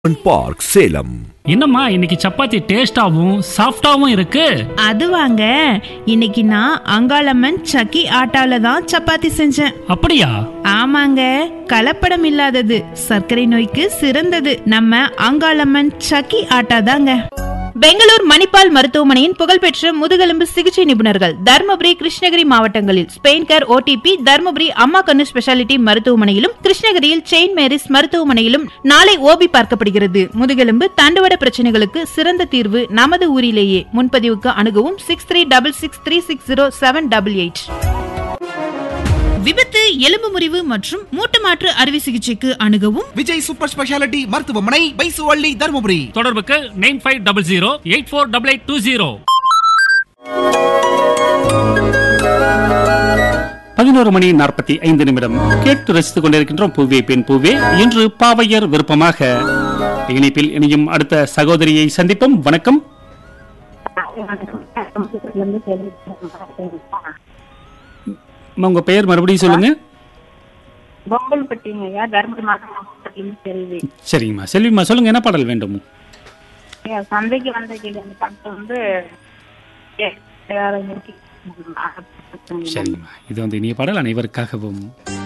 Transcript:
park Salem என்னம்மா இன்னைக்கு சப்பாத்தி டேஸ்டாவும் சாஃப்டாவும் இருக்கு அது வாங்க இன்னைக்கு நான் அங்காளம்மன் சக்கி ஆட்டால தான் சப்பாத்தி செஞ்சேன் அப்படியா ஆமாங்க கலப்படம் இல்லாதது சர்க்கரை நோய்க்கு சிறந்தது நம்ம அங்காளம்மன் சக்கி ஆட்டா தாங்க பெங்களூர் மணிப்பால் மருத்துவமனையின் புகழ்பெற்ற முதுகெலும்பு சிகிச்சை நிபுணர்கள் தர்மபுரி கிருஷ்ணகிரி மாவட்டங்களில் ஸ்பெயின் கேர் ஓடிபி தர்மபுரி அம்மா கண்ணு ஸ்பெஷாலிட்டி மருத்துவமனையிலும் கிருஷ்ணகிரியில் செயின்ட் மேரிஸ் மருத்துவமனையிலும் நாளை ஓபி பார்க்கப்படுகிறது முதுகெலும்பு தண்டுவட பிரச்சனைகளுக்கு சிறந்த தீர்வு நமது ஊரிலேயே முன்பதிவுக்கு அணுகவும் six three double six three six zero seven double eight விபத்து எலும்பு முறிவு மற்றும் மூட்டு மாற்று அறுவை சிகிச்சைக்கு அணுகவும் விஜய் சூப்பர் ஸ்பெஷாலிட்டி மருத்துவமனை பைசுவள்ளி தருமபுரி தொடர்புக்கு nine five double zero eight four double eight two zero பதினோரு மணி நாற்பத்தி ஐந்து நிமிடம் கேட்டு ரசித்துக் கொண்டிருக்கின்றோம் பூவே பெண் பூவே இன்று பாவையர் விருப்பமாக இணைப்பில் இணையும் அடுத்த சகோதரியை சந்திப்போம் வணக்கம் அம்மா, உங்க பெயர் மறுபடியும் சொல்லுங்க பொங்கல்பட்டிங்க ஐயா தர்மபுரி மாவட்டத்திலிருந்து செல்வி சரிங்கம்மா செல்விம்மா சொல்லுங்க என்ன பாடல் வேண்டும் ஐயா, சந்தைக்கு வந்த கேள்வி அந்த படத்தை வந்து ஏ- யாரை நோக்கி சரிங்கம்மா இது வந்து இனிய பாடல் அனைவருக்காகவும்